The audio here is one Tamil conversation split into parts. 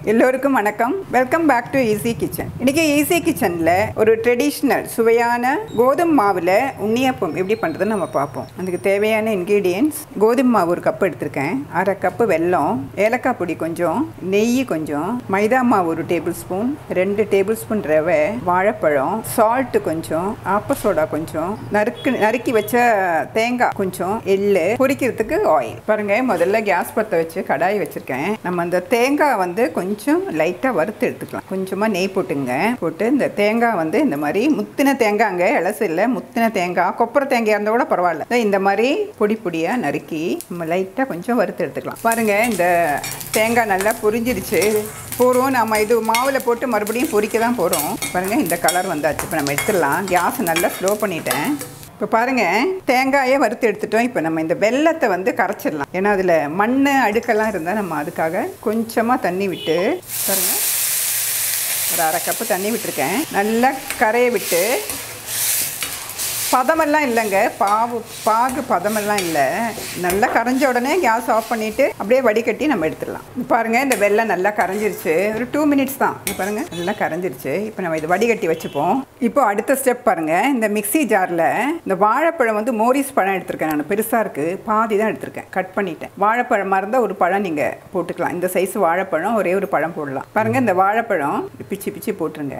எல்லோருக்கும் வணக்கம் welcome back to easy kitchen இன்னைக்கு ஈஸி கிச்சனில் ஒரு ட்ரெடிஷ்னல் சுவையான கோதுமை மாவில் உண்ணியப்பம் எப்படி பண்ணுறதுன்னு நம்ம பார்ப்போம் அதுக்கு தேவையான இன்க்ரீடியன்ஸ் கோதுமை மாவு ஒரு கப் எடுத்திருக்கேன் அரை கப்பு வெல்லம் ஏலக்காய் பொடி கொஞ்சம் நெய் கொஞ்சம் மைதா மாவு ஒரு டேபிள் ஸ்பூன் ரெண்டு டேபிள் ஸ்பூன் ரவை வாழைப்பழம் சால்ட்டு கொஞ்சம் ஆப்ப சோடா கொஞ்சம் நறுக்கு நறுக்கி வச்ச தேங்காய் கொஞ்சம் எள்ளு பொரிக்கிறதுக்கு ஆயில் பாருங்க முதல்ல கேஸ் பற்ற வச்சு கடாய் வச்சிருக்கேன் நம்ம அந்த தேங்காய் வந்து கொஞ்சம் லைட்டாக வறுத்து எடுத்துக்கலாம் கொஞ்சமாக நெய் போட்டுங்க போட்டு இந்த தேங்காய் வந்து இந்த மாதிரி முத்தின தேங்காய்ங்க இலசு இல்லை முத்தின தேங்காய் கொப்பரை தேங்காய் இருந்தால் கூட பரவாயில்ல இதோ இந்த மாதிரி பொடி பொடியாக நறுக்கி நம்ம லைட்டாக கொஞ்சம் வறுத்து எடுத்துக்கலாம் பாருங்க இந்த தேங்காய் நல்லா பொரிஞ்சிருச்சு போகிறோம் நம்ம இது மாவில் போட்டு மறுபடியும் பொரிக்க தான் போகிறோம் பாருங்கள் இந்த கலர் வந்தாச்சு இப்போ நம்ம எடுத்துடலாம் கேஸை நல்லா ஸ்லோ பண்ணிட்டேன் இப்போ பாருங்கள் தேங்காயை வறுத்து எடுத்துட்டோம் இப்போ நம்ம இந்த வெள்ளத்தை வந்து கரைச்சிடலாம் ஏன்னா அதில் மண் அழுக்கெல்லாம் இருந்தால் நம்ம அதுக்காக கொஞ்சமாக தண்ணி விட்டு பாருங்கள் ஒரு அரை கப்பு தண்ணி விட்டுருக்கேன் நல்லா கரையை விட்டு பதமெல்லாம் இல்லைங்க பாவு பாகு பதமெல்லாம் இல்லை நல்லா கரைஞ்ச உடனே கேஸ் ஆஃப் பண்ணிவிட்டு அப்படியே வடிகட்டி நம்ம எடுத்துடலாம் இது பாருங்கள் இந்த வெள்ளம் நல்லா கரைஞ்சிருச்சு ஒரு டூ மினிட்ஸ் தான் இது பாருங்கள் நல்லா கரைஞ்சிருச்சு இப்போ நம்ம இது வடிகட்டி வச்சுப்போம் இப்போ அடுத்த ஸ்டெப் பாருங்கள் இந்த மிக்ஸி ஜாரில் இந்த வாழைப்பழம் வந்து மோரிஸ் பழம் எடுத்திருக்கேன் நான் பெருசாக இருக்குது பாதி தான் எடுத்திருக்கேன் கட் பண்ணிட்டேன் வாழைப்பழமாக இருந்தால் ஒரு பழம் நீங்கள் போட்டுக்கலாம் இந்த சைஸ் வாழைப்பழம் ஒரே ஒரு பழம் போடலாம் பாருங்கள் இந்த வாழைப்பழம் பிச்சு பிச்சு போட்டுருங்க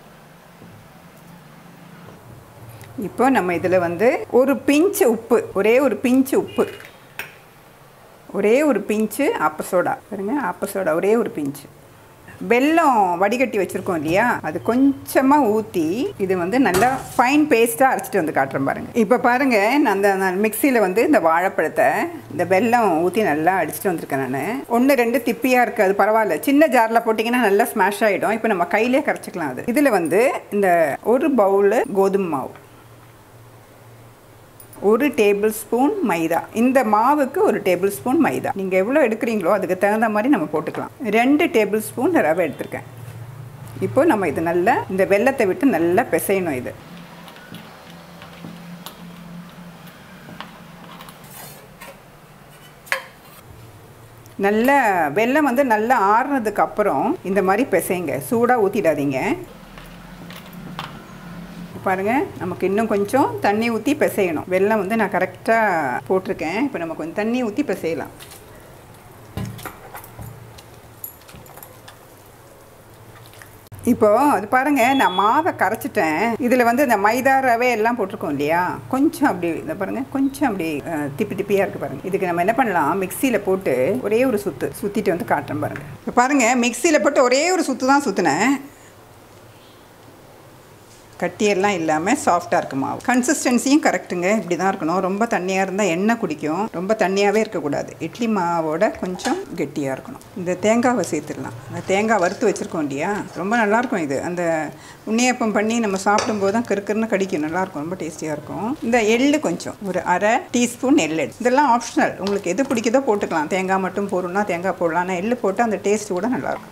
இப்போ நம்ம இதில் வந்து ஒரு பிஞ்சு உப்பு ஒரே ஒரு பிஞ்சு உப்பு ஒரே ஒரு பிஞ்சு ஆப்ப சோடா பாருங்க ஆப்ப சோடா ஒரே ஒரு பிஞ்சு வெல்லம் வடிகட்டி வச்சுருக்கோம் இல்லையா அது கொஞ்சமாக ஊற்றி இது வந்து நல்லா ஃபைன் பேஸ்ட்டாக அரைச்சிட்டு வந்து காட்டுறேன் பாருங்கள் இப்போ பாருங்கள் நான் அந்த நான் மிக்சியில் வந்து இந்த வாழைப்பழத்தை இந்த வெல்லம் ஊற்றி நல்லா அடிச்சுட்டு வந்திருக்கேன் நான் ஒன்று ரெண்டு திப்பியாக இருக்குது அது பரவாயில்ல சின்ன ஜாரில் போட்டிங்கன்னா நல்லா ஸ்மாஷ் ஆகிடும் இப்போ நம்ம கையிலே கரைச்சிக்கலாம் அது இதில் வந்து இந்த ஒரு பவுலு கோதுமை மாவு ஒரு டேபிள் ஸ்பூன் மைதா இந்த மாவுக்கு ஒரு டேபிள் ஸ்பூன் மைதா நீங்கள் எவ்வளோ எடுக்கிறீங்களோ அதுக்கு தகுந்த மாதிரி நம்ம போட்டுக்கலாம் ரெண்டு டேபிள் ஸ்பூன் ரவை எடுத்திருக்கேன் இப்போ நம்ம இது நல்லா இந்த வெள்ளத்தை விட்டு நல்லா பிசையணும் இது நல்ல வெள்ளம் வந்து நல்லா ஆறுனதுக்கு அப்புறம் இந்த மாதிரி பிசைங்க சூடாக ஊற்றிடாதீங்க பாருங்கள் நமக்கு இன்னும் கொஞ்சம் தண்ணி ஊற்றி பிசையணும் வெள்ளம் வந்து நான் கரெக்டாக போட்டிருக்கேன் இப்போ நம்ம கொஞ்சம் தண்ணி ஊற்றி பிசையலாம் இப்போ அது பாருங்கள் நான் மாவை கரைச்சிட்டேன் இதில் வந்து இந்த மைதா ரவை எல்லாம் போட்டிருக்கோம் இல்லையா கொஞ்சம் அப்படி இந்த பாருங்கள் கொஞ்சம் அப்படி அஹ், திப்பி திப்பியாக இருக்குது பாருங்கள் இதுக்கு நம்ம என்ன பண்ணலாம் மிக்சியில் போட்டு ஒரே ஒரு சுற்று சுற்றிட்டு வந்து காட்டுறேன் பாருங்கள் இப்போ பாருங்கள் மிக்சியில் போட்டு ஒரே ஒரு சுற்று தான் சுற்றினேன் கட்டியெல்லாம் இல்லாமல் சாஃப்டாக இருக்கு மாவு கன்சிஸ்டன்சியும் கரெக்டுங்க இப்படி தான் இருக்கணும் ரொம்ப தண்ணியாக இருந்தால் எண்ணெய் குடிக்கும் ரொம்ப தண்ணியாகவே இருக்கக்கூடாது இட்லி மாவோட கொஞ்சம் கெட்டியாக இருக்கணும் இந்த தேங்காவை சேர்த்துடலாம் அந்த தேங்காய் வறுத்து வச்சுருக்கோம் இல்லையா ரொம்ப நல்லாயிருக்கும் இது அந்த உண்ணியப்பம் பண்ணி நம்ம சாப்பிடும்போது தான் கிறுக்கிறுன்னு கடிக்கும் நல்லாயிருக்கும் ரொம்ப டேஸ்டியாக இருக்கும் இந்த எள்ளு கொஞ்சம் ஒரு அரை டீஸ்பூன் எள்ளு இதெல்லாம் ஆப்ஷனல் உங்களுக்கு எது பிடிக்குதோ போட்டுக்கலாம் தேங்காய் மட்டும் போடணும்னா தேங்காய் போடலாம் ஆனால் எள்ளு போட்டு அந்த டேஸ்ட் கூட நல்லாயிருக்கும்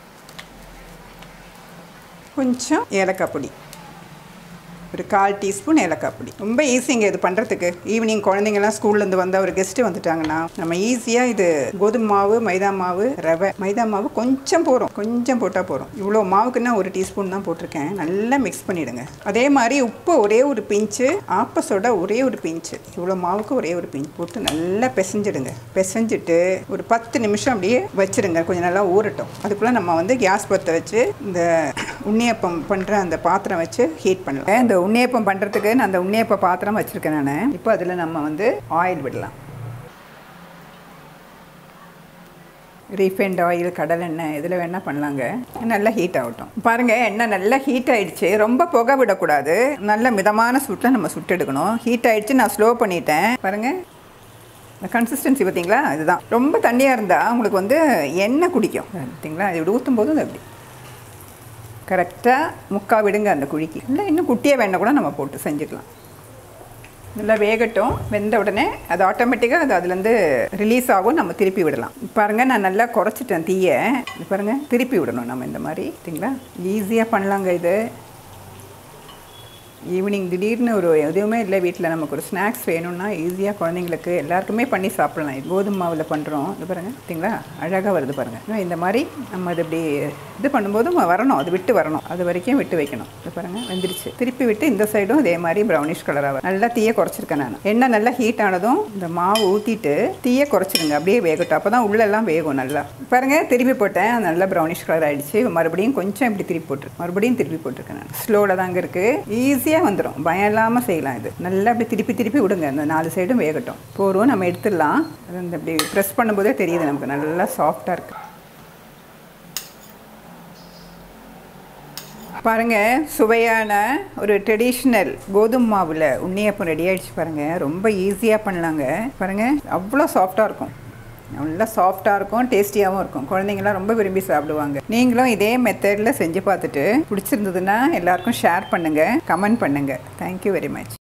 கொஞ்சம் ஏலக்காய் பொடி ஒரு கால் டீஸ்பூன் ஏலக்காய் பொடி ரொம்ப ஈஸிங்க இது பண்ணுறதுக்கு ஈவினிங் குழந்தைங்கலாம் ஸ்கூல்லேருந்து வந்தால் ஒரு கெஸ்ட்டு வந்துட்டாங்கன்னா நம்ம ஈஸியாக இது கோதுமை மாவு மைதா மாவு ரவை மைதா மாவு கொஞ்சம் போகிறோம் கொஞ்சம் போட்டால் போகிறோம் இவ்வளோ மாவுக்குன்னா ஒரு டீஸ்பூன் தான் போட்டிருக்கேன் நல்லா மிக்ஸ் பண்ணிவிடுங்க அதே மாதிரி உப்பு ஒரே ஒரு பிஞ்சு ஆப்பஸோட ஒரே ஒரு பிஞ்சு இவ்வளோ மாவுக்கு ஒரே ஒரு பிஞ்சு போட்டு நல்லா பிசைஞ்சிடுங்க பிசைஞ்சிட்டு ஒரு பத்து நிமிஷம் அப்படியே வச்சிடுங்க கொஞ்சம் நல்லா ஊறட்டும் அதுக்குள்ளே நம்ம வந்து கேஸ் பற்ற வச்சு இந்த உண்ணியப்பம் பண்ணுற அந்த பாத்திரம் வச்சு ஹீட் பண்ணலாம் இந்த உண்ணியப்பம் பண்ணுறதுக்கு நான் அந்த உண்ணியப்ப பாத்திரம் வச்சுருக்கேன் நான் இப்போ அதில் நம்ம வந்து ஆயில் விடலாம் ரீஃபைண்ட் ஆயில் கடலெண்ணெய் இதில் வேணால் பண்ணலாங்க நல்லா ஹீட் ஆகட்டும் பாருங்கள் எண்ணெய் நல்லா ஹீட் ஆயிடுச்சு ரொம்ப புகை விடக்கூடாது நல்ல மிதமான சூட்டில் நம்ம சுட்டெடுக்கணும் ஹீட் ஆயிடுச்சு நான் ஸ்லோ பண்ணிட்டேன் பாருங்கள் இந்த கன்சிஸ்டன்சி பார்த்தீங்களா இதுதான் ரொம்ப தண்ணியாக இருந்தால் உங்களுக்கு வந்து எண்ணெய் குடிக்கும் பார்த்தீங்களா இது ஊற்றும் போது அது அப்படி கரெக்டாக முக்கா விடுங்க அந்த குழிக்கு இல்லை இன்னும் குட்டியாக வேணால் கூட நம்ம போட்டு செஞ்சுக்கலாம் நல்லா வேகட்டும் வெந்த உடனே அது ஆட்டோமேட்டிக்காக அது அதுலேருந்து ரிலீஸ் ஆகும் நம்ம திருப்பி விடலாம் பாருங்கள் நான் நல்லா குறைச்சிட்டேன் தீயை இது பாருங்கள் திருப்பி விடணும் நம்ம இந்த மாதிரி சரிங்களா ஈஸியாக பண்ணலாங்க இது ஈவினிங் திடீர்னு ஒரு எதுவுமே இல்லை வீட்டில் நமக்கு ஒரு ஸ்நாக்ஸ் வேணும்னா ஈஸியாக குழந்தைங்களுக்கு எல்லாருக்குமே பண்ணி சாப்பிடலாம் இது கோதுமை மாவில் பண்ணுறோம் இது பாருங்கள் பார்த்தீங்களா அழகாக வருது பாருங்கள் இந்த மாதிரி நம்ம அது இப்படி இது பண்ணும்போது ம- வரணும் அது விட்டு வரணும் அது வரைக்கும் விட்டு வைக்கணும் இது பாருங்கள் வெந்துருச்சு திருப்பி விட்டு இந்த சைடும் இதே மாதிரி ப்ரௌனிஷ் கலராக வரும் நல்லா தீயை குறைச்சிருக்கேன் நான் எண்ணெய் நல்லா ஹீட் ஆனதும் இந்த மாவு ஊற்றிட்டு தீயை குறைச்சிடுங்க அப்படியே வேகட்டும் அப்போ தான் உள்ளெல்லாம் வேகும் நல்லா பாருங்க திருப்பி போட்டேன் அது நல்லா ப்ரௌனிஷ் கலர் ஆயிடுச்சு மறுபடியும் கொஞ்சம் இப்படி திருப்பி போட்டு மறுபடியும் திருப்பி போட்டிருக்கேன் நான் ஸ்லோவில் தாங்க இருக்குது ஈஸியாக வந்துடும் பயம் இல்லாமல் செய்யலாம் இது நல்லா அப்படி திருப்பி திருப்பி விடுங்க அந்த நாலு சைடும் வேகட்டும் போரும் நம்ம எடுத்துடலாம் அது அந்த இப்படி ப்ரெஸ் பண்ணும்போதே தெரியுது நமக்கு நல்லா சாஃப்டாக இருக்குது பாருங்க சுவையான ஒரு ட்ரெடிஷ்னல் கோதுமை மாவில் உண்ணியப்பம் ரெடி ஆயிடுச்சு பாருங்க ரொம்ப ஈஸியாக பண்ணலாங்க பாருங்க அவ்வளோ சாஃப்டாக இருக்கும் நல்லா சாஃப்டாக இருக்கும் டேஸ்டியாகவும் இருக்கும் குழந்தைங்களாம் ரொம்ப விரும்பி சாப்பிடுவாங்க நீங்களும் இதே மெத்தடில் செஞ்சு பார்த்துட்டு பிடிச்சிருந்ததுன்னா எல்லாருக்கும் ஷேர் பண்ணுங்கள் கமெண்ட் பண்ணுங்கள் தேங்க்யூ வெரி மச்